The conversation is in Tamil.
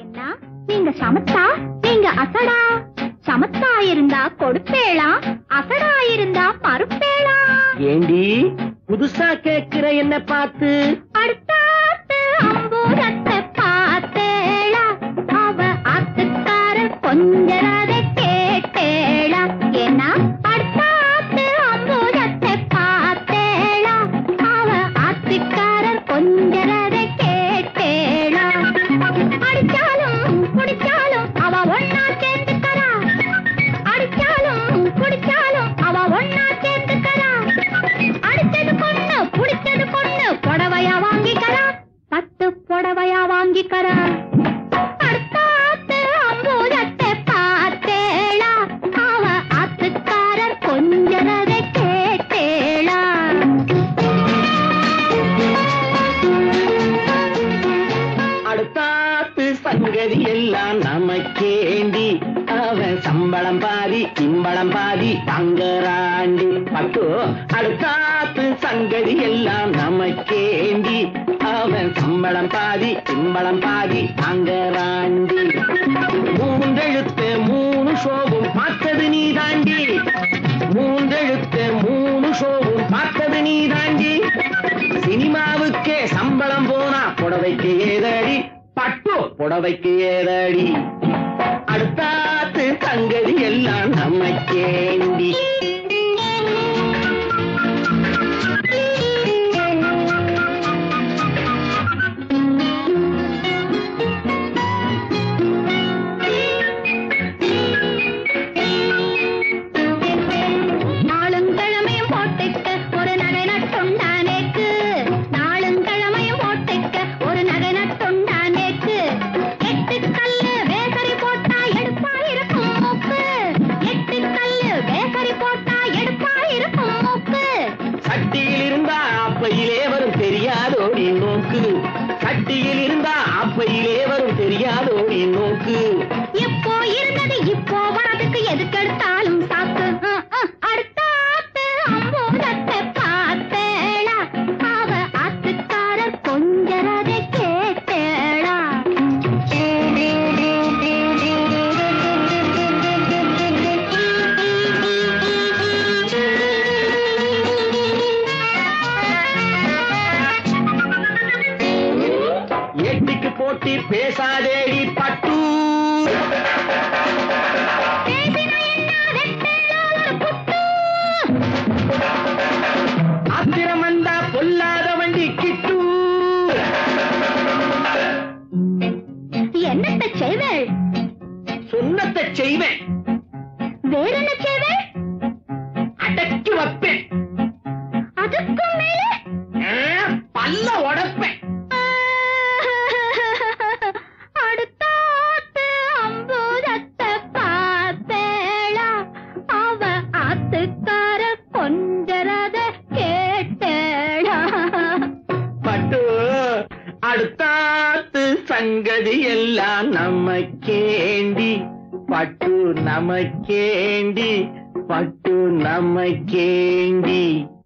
என்ன நீங்க சமத்தா நீங்க அசடா சமத்தா இருந்தா கொடுப்பேளா அசடா இருந்தா மறுப்பேளா ஏண்டி புதுசா கேக்குற என்ன பார்த்து அடுத்தாத்து அம்பூரத்தை பார்த்தேளா அவ ஆத்துக்கார கொஞ்சரத கேட்டேளா ஏன்னா அடுத்தாத்து அம்பூரத்தை பார்த்தேளா அவ ஆத்துக்காரர் கொஞ்சரத கேட்டேளா அடிச்சாலும் குடிச்சாலும் அவ ஒன்னா சேர்ந்துக்கறா அடிச்சாலும் குடிச்சாலும் அவ ஒன்னா சேர்ந்துக்கறா அடிச்சது பொண்ணு புடிச்சது பொண்ணு புடவையா வாங்கிக்கறா பத்து புடவையா வாங்கிக்கறா அடுத்தாத்து அம்பூதத்தை பார்த்தேளா அவ ஆத்துக்காரர் கொஞ்சரத கேட்டேளா அடுத்தாத்து சங்கதி எல்லாம் நமக்கேண்டி அவன் சம்பளம் பாதி கிம்பளம் பாதி தங்கராண்டி பட்டு அடுத்தாத்து சங்கதி எல்லாம் நமக்கேண்டி அவன் சம்பளம் பாதி கிம்பளம் பாதி தங்கராண்டி மூன்றெழுத்து மூணு ஷோவும் பார்த்தது நீ தாண்டி மூன்றெழுத்து மூணு ஷோவும் பார்த்தது நீ தாண்டி சினிமாவுக்கே சம்பளம் போனா புடவைக்கு ஏதடி பட்டு புடவைக்கு ஏதடி அடுத்தாத்து சங்கதி எல்லாம் நமக்கேண்டி நாளுங்கிழமையும் போட்டுக்க ஒரு நகை நட்டுண்டானேக்கு நாளுங்கிழமையும் போட்டுக்க ஒரு நகை நட்டுண்டானேக்கு எட்டு கல்லு வேசரி போட்டா எடுப்பா இருக்கும் மூக்கு எட்டு கல்லு வேசரி போட்டா எடுப்பா இருக்கும் மூக்கு சட்டியில் இருந்தா அப்பையிலே வரும் தெரியாதோடி நோக்கு சட்டியில் இருந்தா அப்பையிலே வரும் தெரியாதோடி நோக்கு இப்போ இருந்தது இப்போ வரதுக்கு எதுக்கெடுத்தாலும் சாக்கு அஹ், அஹ், அடுத்தாத்து அம்போதத்தை பார்த்தேளா அவ ஆத்துக்காரர் கொஞ்சரத கேட்டேளா எட்டிக்கு போட்டி பேசாதேடி பட்டு பேசினா என்ன வெட்டேளா ஒரு குத்து ஆத்திரம் வந்தா பொல்லாத வண்டி கிட்டு என்னத்த செய்வேள் சொன்னத்தை செய்வேன் வேற என்ன செய்வேள் அடக்கி வைப்பேன் அதுக்கும் மேலே ஆ, பல்ல உடைப்பேன் அடுத்தாத்து அம்பூதத்தை பார்த்தேளா அவ ஆத்துக்கார கொஞ்சரத கேட்டேளா பட்டு அடுத்தாத்து சங்கதி எல்லாம் நமக்கேண்டி பட்டு நமக்கேண்டி பட்டு நமக்கேண்டி